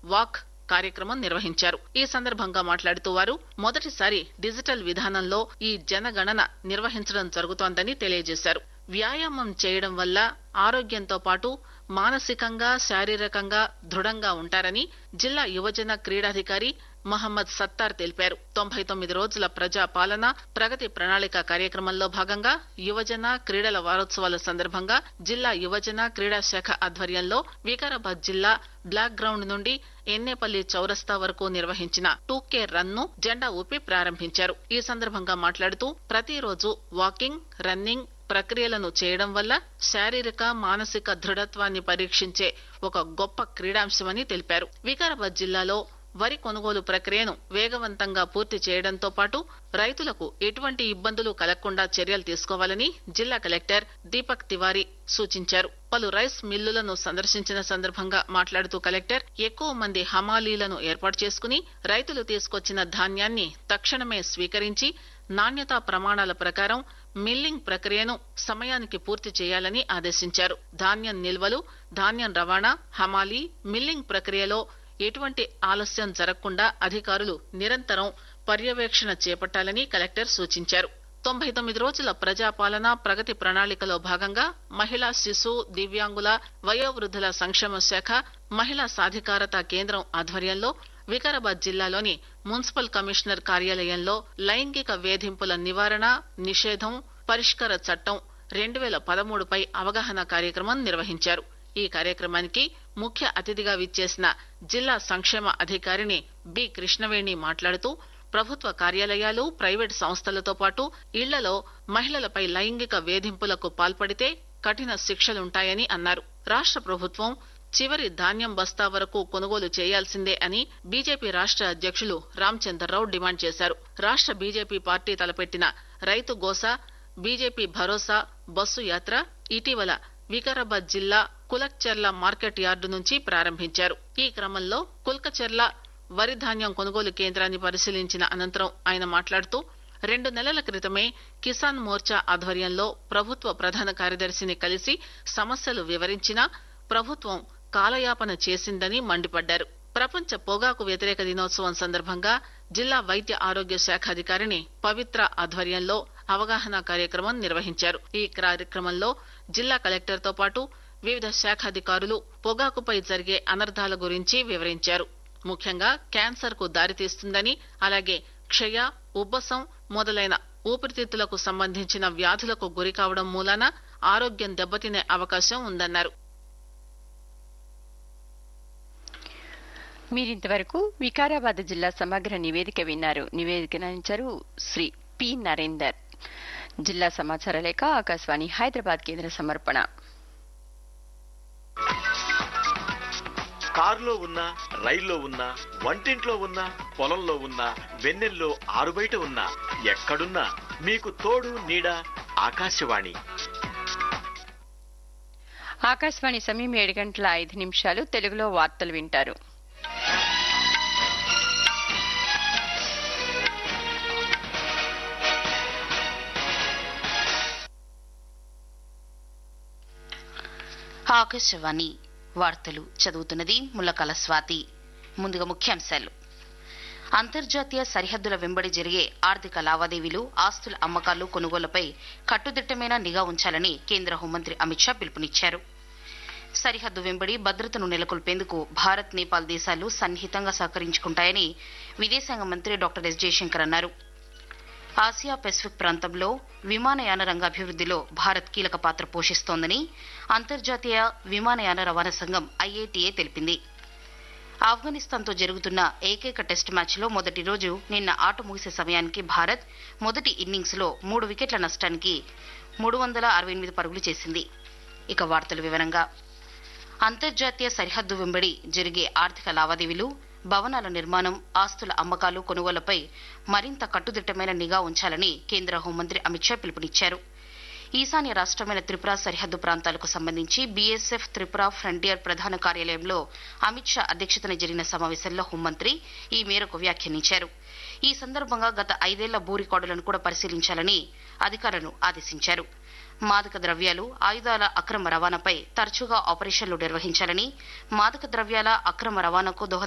walk కార్యక్రమం నిర్వహించారు ఈ సందర్భంగా మాట్లాడుతూ వారు మొదటిసారి డిజిటల్ విధానంలో ఈ జనగణన నిర్వహించడం జరుగుతోందని తెలియజేశారు వ్యాయామం చేయడం వల్ల ఆరోగ్యంతో పాటు మానసికంగా శారీరకంగా దృఢంగా ఉంటారని జిల్లా యువజన క్రీడాధికారి మహమ్మద్ సత్తార్ తెలిపారు తొంభై తొమ్మిది రోజుల ప్రజా పాలన ప్రగతి ప్రణాళిక కార్యక్రమంలో భాగంగా యువజన క్రీడల వారోత్సవాల సందర్భంగా జిల్లా యువజన క్రీడా శాఖ ఆధ్వర్యంలో వికారాబాద్ జిల్లా బ్లాక్ గ్రౌండ్ నుండి ఎన్నేపల్లి చౌరస్తా వరకు నిర్వహించిన టూ కే రన్ ను జెండా ఊపి ప్రారంభించారు ఈ సందర్భంగా మాట్లాడుతూ ప్రతిరోజు వాకింగ్ రన్నింగ్ ప్రక్రియలను చేయడం వల్ల శారీరక మానసిక దృఢత్వాన్ని పరీక్షించే ఒక గొప్ప క్రీడాంశమని తెలిపారు వికారాబాద్ జిల్లాలో వరి కొనుగోలు ప్రక్రియను వేగవంతంగా పూర్తి చేయడంతో పాటు రైతులకు ఎటువంటి ఇబ్బందులు కలగకుండా చర్యలు తీసుకోవాలని జిల్లా కలెక్టర్ దీపక్ తివారీ సూచించారు పలు రైస్ మిల్లులను సందర్శించిన సందర్భంగా మాట్లాడుతూ కలెక్టర్ ఎక్కువ మంది హమాలీలను ఏర్పాటు చేసుకుని రైతులు తీసుకొచ్చిన ధాన్యాన్ని తక్షణమే స్వీకరించి నాణ్యతా ప్రమాణాల ప్రకారం మిల్లింగ్ ప్రక్రియను సమయానికి పూర్తి చేయాలని ఆదేశించారు ధాన్యం నిల్వలు ధాన్యం రవాణా హమాలీ మిల్లింగ్ ప్రక్రియలో ఎటువంటి ఆలస్యం జరగకుండా అధికారులు నిరంతరం పర్యవేక్షణ చేపట్టాలని కలెక్టర్ సూచించారు తొంభై తొమ్మిది రోజుల ప్రజాపాలన ప్రగతి ప్రణాళికలో భాగంగా మహిళా శిశు దివ్యాంగుల వయోవృద్ధుల సంక్షేమ శాఖ మహిళా సాధికారత కేంద్రం ఆధ్వర్యంలో వికారాబాద్ జిల్లాలోని మున్సిపల్ కమిషనర్ కార్యాలయంలో లైంగిక వేధింపుల నివారణ నిషేధం పరిష్కార చట్టం రెండు వేల పదమూడుపై అవగాహన కార్యక్రమం నిర్వహించారు ఈ కార్యక్రమానికి ముఖ్య అతిథిగా విచ్చేసిన జిల్లా సంక్షేమ అధికారిని బి కృష్ణవేణి మాట్లాడుతూ ప్రభుత్వ కార్యాలయాలు ప్రైవేటు సంస్థలతో పాటు ఇళ్లలో మహిళలపై లైంగిక వేధింపులకు పాల్పడితే కఠిన శిక్షలుంటాయని అన్నారు రాష్ట ప్రభుత్వం చివరి ధాన్యం బస్తా వరకు కొనుగోలు చేయాల్సిందే అని బీజేపీ రాష్ట అధ్యక్షులు రామచంద్రరావు డిమాండ్ చేశారు రాష్ట బీజేపీ పార్టీ తలపెట్టిన రైతు గోసా బీజేపీ భరోసా బస్సు యాత్ర ఇటీవల వికారాబాద్ జిల్లా కులక్చెర్ల మార్కెట్ యార్డు నుంచి ప్రారంభించారు ఈ క్రమంలో కుల్కచెర్ల వరి ధాన్యం కొనుగోలు కేంద్రాన్ని పరిశీలించిన అనంతరం ఆయన మాట్లాడుతూ రెండు నెలల క్రితమే కిసాన్ మోర్చా ఆధ్వర్యంలో ప్రభుత్వ ప్రధాన కార్యదర్శిని కలిసి సమస్యలు వివరించినా ప్రభుత్వం కాలయాపన చేసిందని మండిపడ్డారు ప్రపంచ పొగాకు వ్యతిరేక దినోత్సవం సందర్భంగా జిల్లా వైద్య ఆరోగ్య శాఖ అధికారిని పవిత్ర ఆధ్వర్యంలో అవగాహన కార్యక్రమం నిర్వహించారు ఈ కార్యక్రమంలో జిల్లా కలెక్టర్ తో పాటు వివిధ శాఖాధికారులు పొగాకుపై జరిగే అనర్థాల గురించి వివరించారు ముఖ్యంగా క్యాన్సర్ కు దారితీస్తుందని అలాగే క్షయ ఉబ్బసం మొదలైన ఊపిరితిత్తులకు సంబంధించిన వ్యాధులకు గురి కావడం మూలాన ఆరోగ్యం దెబ్బతినే అవకాశం ఉందన్నారు మీరింతవరకు వికారాబాద్ జిల్లా సమగ్ర నివేదిక విన్నారు నివేదికనించారు శ్రీ పి నరేందర్ జిల్లా సమాచార లేఖ ఆకాశవాణి హైదరాబాద్ కేంద్ర సమర్పణ కారులో ఉన్నా రైల్లో ఉన్నా వంటింట్లో ఉన్నా పొలంలో ఉన్నా వెన్నెల్లో ఆరుబయట ఉన్నా ఎక్కడున్నా మీకు తోడు నీడ ఆకాశవాణి ఆకాశవాణి సమయం ఏడు గంటల ఐదు నిమిషాలు తెలుగులో వార్తలు వింటారు ఆకాశవాణి వార్తలు చదువుతున్నది ముల్లకల స్వాతి ముందుగా ముఖ్యాంశాలు అంతర్జాతీయ సరిహద్దుల వెంబడి జరిగే ఆర్థిక లావాదేవీలు ఆస్తుల అమ్మకాలు కొనుగోలుపై కట్టుదిట్టమైన నిఘా ఉంచాలని కేంద్ర హోంమంత్రి అమిత్ షా పిలుపునిచ్చారు సరిహద్దు వెంబడి భద్రతను నెలకొల్పేందుకు భారత్ నేపాల్ దేశాలు సన్నిహితంగా సహకరించుకుంటాయని విదేశాంగ మంత్రి డాక్టర్ ఎస్ జయశంకర్ అన్నారు ఆసియా పెసిఫిక్ ప్రాంతంలో విమానయాన రంగ అభివృద్దిలో భారత్ కీలక పాత్ర పోషిస్తోందని అంతర్జాతీయ విమానయాన రవాణా సంఘం ఐఏటీఏ తెలిపింది ఆఫ్ఘనిస్తాన్తో జరుగుతున్న ఏకైక టెస్టు మ్యాచ్లో మొదటి రోజు నిన్న ఆట ముగిసే సమయానికి భారత్ మొదటి ఇన్నింగ్స్లో మూడు వికెట్ల నష్టానికి మూడు వందల అరవై ఎనిమిది పరుగులు చేసింది ఇక వార్తల వివరంగా అంతర్జాతీయ సరిహద్దు వెంబడి జరిగే ఆర్థిక లావాదేవీలు భవనాల నిర్మాణం ఆస్తుల అమ్మకాలు కొనుగోళ్లపై మరింత కట్టుదిట్టమైన నిఘా ఉంచాలని కేంద్ర హోంమంత్రి అమిత్ షా పిలుపునిచ్చారు ఈశాన్య రాష్టమైన త్రిపుర సరిహద్దు ప్రాంతాలకు సంబంధించి బీఎస్ఎఫ్ త్రిపుర ఫ్రంటియర్ ప్రధాన కార్యాలయంలో అమిత్ షా అధ్యక్షతన జరిగిన సమావేశంలో హోంమంత్రి ఈ మేరకు వ్యాఖ్యానించారు ఈ సందర్భంగా గత ఐదేళ్ల భూ రికార్డులను కూడా పరిశీలించాలని అధికారులను ఆదేశించారు మాదక ద్రవ్యాలు ఆయుధాల అక్రమ రవాణాపై తరచుగా ఆపరేషన్లు నిర్వహించాలని మాదక ద్రవ్యాల అక్రమ రవాణాకు దోహద